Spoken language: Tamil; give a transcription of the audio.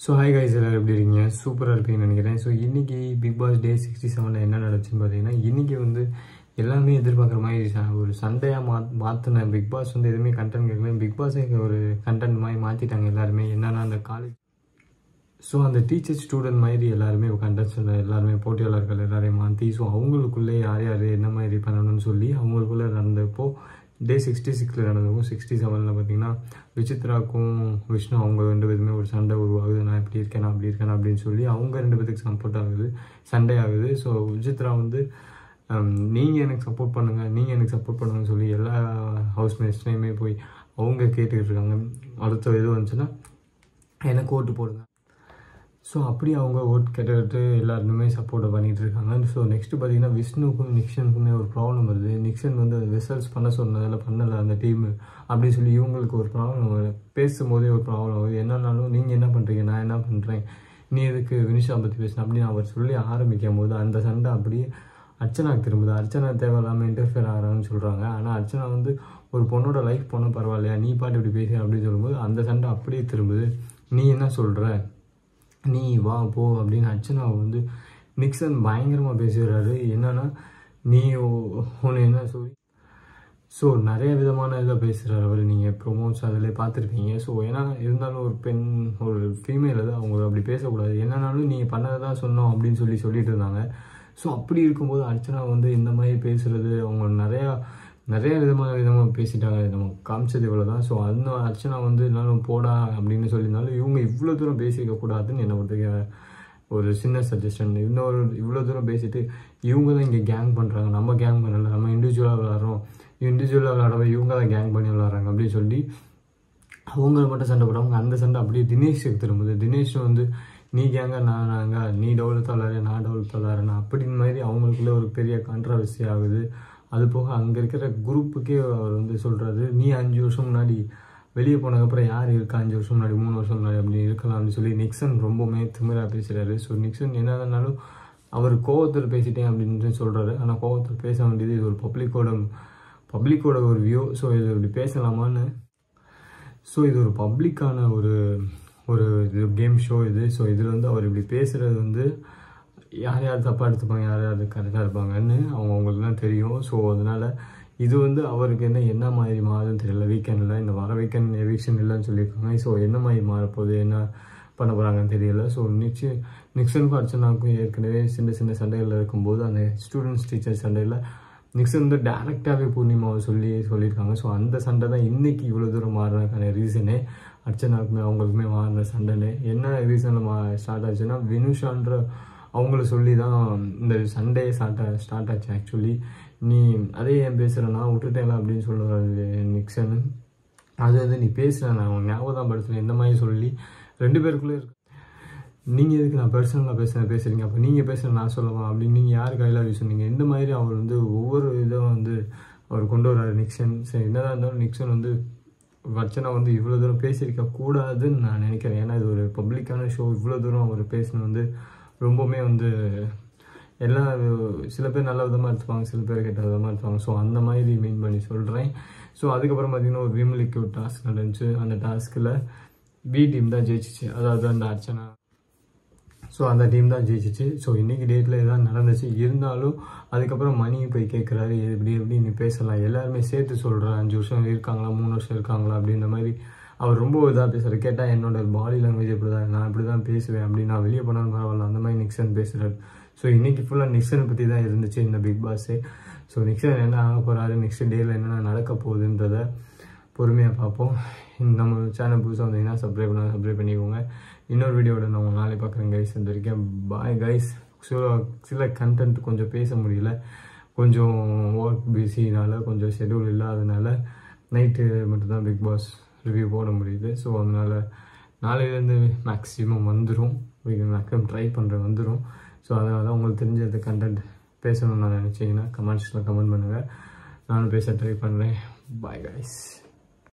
ஸோ ஹாய் கைஸ் எல்லோரும் எப்படி இருக்கீங்க சூப்பராக இருப்பீங்கன்னு நினைக்கிறேன் ஸோ இன்றைக்கி பிக் பாஸ் டே சிக்ஸ்டி செவனில் என்ன நடந்துச்சுன்னு பார்த்தீங்கன்னா இன்றைக்கி வந்து எல்லாமே எதிர்பார்க்குற மாதிரி ச- ஒரு சண்டையாக மா மாற்றின பிக் பாஸ் வந்து எதுவுமே கண்டென்ட் கேட்கல பிக் பாஸே ஒரு கண்டென்ட் மாதிரி மாற்றிட்டாங்க எல்லாருமே என்னன்னா அந்த காலேஜ் ஸோ அந்த டீச்சர் ஸ்டூடெண்ட் மாதிரி எல்லாருமே கண்டஸ்டன் எல்லாருமே போட்டியாளர்கள் எல்லாரையும் மாற்றி ஸோ அவங்களுக்குள்ளே யார் யார் என்ன மாதிரி பண்ணணும்னு சொல்லி அவங்களுக்குள்ளே நடந்தப்போ டே சிக்ஸ்டி சிக்ஸில் நடந்தப்போ சிக்ஸ்டி செவனில் பார்த்தீங்கன்னா விசித்ராக்கும் விஷ்ணு அவங்க ரெண்டு பேருமே ஒரு சண்டை உருவாகுது நான் இப்படி இருக்கேன் நான் அப்படி இருக்கேன் அப்படின்னு சொல்லி அவங்க ரெண்டு பேத்துக்கு சப்போர்ட் ஆகுது சண்டை ஆகுது ஸோ விசித்ரா வந்து நீங்கள் எனக்கு சப்போர்ட் பண்ணுங்கள் நீங்கள் எனக்கு சப்போர்ட் பண்ணுங்கன்னு சொல்லி எல்லா ஹவுஸ்மேட்ஸ்லேயுமே போய் அவங்க கேட்டுக்கிட்டு இருக்காங்க அடுத்த இது வந்துச்சுன்னா எனக்கு ஓட்டு போடுங்க ஸோ அப்படி அவங்க ஓட் கேட்டுக்கிட்டு எல்லாருமே சப்போர்ட்டை பண்ணிகிட்டு இருக்காங்க ஸோ நெக்ஸ்ட்டு பார்த்தீங்கன்னா விஷ்ணுக்கும் நிக்ஷனுக்குமே ஒரு ப்ராப்ளம் வருது நிக்ஷன் வந்து ரிசல்ட்ஸ் பண்ண சொன்னதில் பண்ணலை அந்த டீமு அப்படின்னு சொல்லி இவங்களுக்கு ஒரு ப்ராப்ளம் வருது பேசும்போதே ஒரு ப்ராப்ளம் வருது என்னன்னாலும் நீங்கள் என்ன பண்ணுறீங்க நான் என்ன பண்ணுறேன் நீ எதுக்கு வினிஷா பற்றி பேசின அப்படின்னு அவர் சொல்லி ஆரம்பிக்கும் போது அந்த சண்டை அப்படியே அர்ச்சனாக்கு திரும்புது அர்ச்சனா தேவையில்லாமல் இன்டர்ஃபியர் ஆகிறான்னு சொல்கிறாங்க ஆனால் அர்ச்சனா வந்து ஒரு பொண்ணோட லைஃப் பொண்ணு பரவாயில்லையா நீ பாட்டு இப்படி பேசுற அப்படின்னு சொல்லும்போது அந்த சண்டை அப்படியே திரும்புது நீ என்ன சொல்கிற நீ வா போ அப்படின்னு அர்ச்சனா வந்து நிக்சன் பயங்கரமாக பேசுகிறாரு என்னன்னா நீ ஒன்று என்ன சொல்லி ஸோ நிறைய விதமான இதில் பேசுகிறார் அவர் நீங்கள் ப்ரொமோட்ஸ் அதில் பார்த்துருப்பீங்க ஸோ ஏன்னா இருந்தாலும் ஒரு பெண் ஒரு ஃபீமேல் அது அவங்க அப்படி பேசக்கூடாது என்னன்னாலும் நீங்கள் பண்ணதை தான் சொன்னோம் அப்படின்னு சொல்லி சொல்லிட்டு இருந்தாங்க ஸோ அப்படி இருக்கும்போது அர்ச்சனா வந்து இந்த மாதிரி பேசுகிறது அவங்க நிறையா நிறைய விதமான விதமாக பேசிட்டாங்க நம்ம காமிச்சது இவ்வளோ தான் ஸோ அந்த அர்ச்சனா வந்து இருந்தாலும் போடா அப்படின்னு சொல்லியிருந்தாலும் இவங்க இவ்வளோ தூரம் பேசிக்க கூடாதுன்னு என்ன பொறுத்த ஒரு சின்ன சஜஷன் இன்னொரு இவ்வளோ தூரம் பேசிட்டு இவங்க தான் இங்கே கேங் பண்ணுறாங்க நம்ம கேங் பண்ணல நம்ம இண்டிவிஜுவலாக விளாட்றோம் இண்டிவிஜுவலாக விளாடவே இவங்க தான் கேங் பண்ணி விளாட்றாங்க அப்படின்னு சொல்லி அவங்க மட்டும் சண்டை போடுறாங்க அந்த சண்டை அப்படியே தினேஷுக்கு திரும்புது தினேஷ் வந்து நீ கேங்க நான் நாங்க நீ டவுல் தள்ளாரு நான் டவுல் தள்ளாருன்னு அப்படின்னு மாதிரி அவங்களுக்குள்ள ஒரு பெரிய கான்ட்ரவர்சி ஆகுது அது போக அங்கே இருக்கிற குரூப்புக்கே அவர் வந்து சொல்கிறாரு நீ அஞ்சு வருஷம் முன்னாடி வெளியே போனதுக்கப்புறம் யார் இருக்கா அஞ்சு வருஷம் முன்னாடி மூணு வருஷம் முன்னாடி அப்படி இருக்கலாம்னு சொல்லி நிக்சன் ரொம்பவுமே திமிராக பேசுகிறாரு ஸோ நிக்சன் என்னதுனாலும் அவர் கோவத்தில் பேசிட்டேன் அப்படின்னு சொல்கிறாரு ஆனால் கோவத்தில் பேச வேண்டியது இது ஒரு பப்ளிக்கோட பப்ளிக்கோட ஒரு வியூ ஸோ இது இப்படி பேசலாமான்னு ஸோ இது ஒரு பப்ளிக்கான ஒரு ஒரு இது கேம் ஷோ இது ஸோ இதில் வந்து அவர் இப்படி பேசுகிறது வந்து யார் யார் தப்பாக எடுத்துப்பாங்க யார் யார் கரெக்டாக இருப்பாங்கன்னு அவங்க அவங்களுக்கு தான் தெரியும் ஸோ அதனால் இது வந்து அவருக்கு என்ன என்ன மாதிரி மாறுதுன்னு தெரியல வீக்கெண்டில் இந்த வர வீக்கெண்ட் எவிக்ஷன் இல்லைன்னு சொல்லியிருக்காங்க ஸோ என்ன மாதிரி மாறப்போகுது என்ன பண்ண போகிறாங்கன்னு தெரியல ஸோ நிச்சு நிக்சனுக்கும் அர்ச்சனாவுக்கும் ஏற்கனவே சின்ன சின்ன சண்டைகள் இருக்கும்போது அந்த ஸ்டூடெண்ட்ஸ் டீச்சர் சண்டையில் நிக்சன் வந்து டேரெக்டாகவே பூர்ணிமாவை சொல்லி சொல்லியிருக்காங்க ஸோ அந்த சண்டை தான் இன்றைக்கி இவ்வளோ தூரம் மாறினதுக்கான ரீசனே அர்ச்சனாவுக்குமே அவங்களுக்குமே மாறின சண்டைன்னு என்ன ரீசனில் மா ஸ்டார்ட் ஆச்சுன்னா வினுஷான்ற அவங்கள சொல்லி தான் இந்த சண்டே ஸ்டார்ட் ஸ்டார்ட் ஆச்சு ஆக்சுவலி நீ அதே ஏன் பேசுகிறேன்னா விட்டுட்டேல அப்படின்னு சொல்லுவாரு நிக்சன் அது வந்து நீ பேசுகிற நான் உன் ஞாபகம் தான் படுத்துறேன் இந்த மாதிரி சொல்லி ரெண்டு பேருக்குள்ளே இருக்கு நீங்கள் எதுக்கு நான் பர்சனலாக பேசுகிறேன் பேசுகிறீங்க அப்போ நீங்கள் பேசுகிற நான் சொல்லவா அப்படின்னு நீங்கள் யார் கையில் சொன்னீங்க இந்த மாதிரி அவர் வந்து ஒவ்வொரு இதை வந்து அவர் கொண்டு வர்றாரு நிக்சன் சரி என்னதான் இருந்தாலும் நிக்சன் வந்து வர்ச்சனா வந்து இவ்வளோ தூரம் பேசியிருக்க கூடாதுன்னு நான் நினைக்கிறேன் ஏன்னா இது ஒரு பப்ளிக்கான ஷோ இவ்வளோ தூரம் அவர் பேசினது வந்து ரொம்பவுமே வந்து எல்லா சில பேர் நல்ல விதமாக எடுத்துப்பாங்க சில பேர் கெட்ட விதமாக எடுத்துப்பாங்க ஸோ அந்த மாதிரி மீன் பண்ணி சொல்கிறேன் ஸோ அதுக்கப்புறம் பார்த்தீங்கன்னா ஒரு விமலிக்கு ஒரு டாஸ்க் நடந்துச்சு அந்த டாஸ்கில் பி டீம் தான் ஜெயிச்சிச்சு அதாவது அந்த அர்ச்சனா ஸோ அந்த டீம் தான் ஜெயிச்சிச்சு ஸோ இன்றைக்கி டேட்டில் இதான் நடந்துச்சு இருந்தாலும் அதுக்கப்புறம் மணி போய் கேட்குறாரு எப்படி எப்படி நீ பேசலாம் எல்லாருமே சேர்த்து சொல்கிறேன் அஞ்சு வருஷம் இருக்காங்களா மூணு வருஷம் இருக்காங்களா அப்படின்ற மாதிரி அவர் ரொம்ப இதாக பேசுகிறார் கேட்டால் என்னோட பாடி லாங்குவேஜ் இப்படி தான் நான் இப்படி தான் பேசுவேன் அப்படி நான் வெளியே போனாலும் பரவாயில்ல அந்த மாதிரி நிக்சன் பேசுகிறார் ஸோ இன்றைக்கி ஃபுல்லாக நிக்சனை பற்றி தான் இருந்துச்சு இந்த பிக் பாஸே ஸோ நிக்சன் என்ன ஆக போகிறாரு நெக்ஸ்ட் டேயில் என்னென்ன நடக்க போகுதுன்றத பொறுமையாக பார்ப்போம் நம்ம சேனல் புதுசாக வந்தீங்கன்னா சப்ஸ்கிரைப் பண்ணால் சப்ஸ்கிரைப் பண்ணிக்கோங்க இன்னொரு வீடியோட நான் உங்களை நாளை பார்க்குறேன் கைஸ் இந்த வரைக்கும் பாய் கைஸ் ஸோ சில கண்டென்ட் கொஞ்சம் பேச முடியல கொஞ்சம் ஒர்க் பிஸினால கொஞ்சம் ஷெடியூல் இல்லாதனால நைட்டு மட்டும்தான் பிக் பாஸ் ரிவ்யூ போட முடியுது ஸோ அதனால் நாளையிலேருந்து மேக்ஸிமம் வந்துடும் மேக்ஸிமம் ட்ரை பண்ணுறேன் வந்துடும் ஸோ அதனால தான் உங்களுக்கு தெரிஞ்சது கண்டென்ட் பேசணும்னு நான் நினச்சிங்கன்னா கமெண்ட்ஸில் கமெண்ட் பண்ணுங்கள் நானும் பேச ட்ரை பண்ணுறேன் பாய் கைஸ்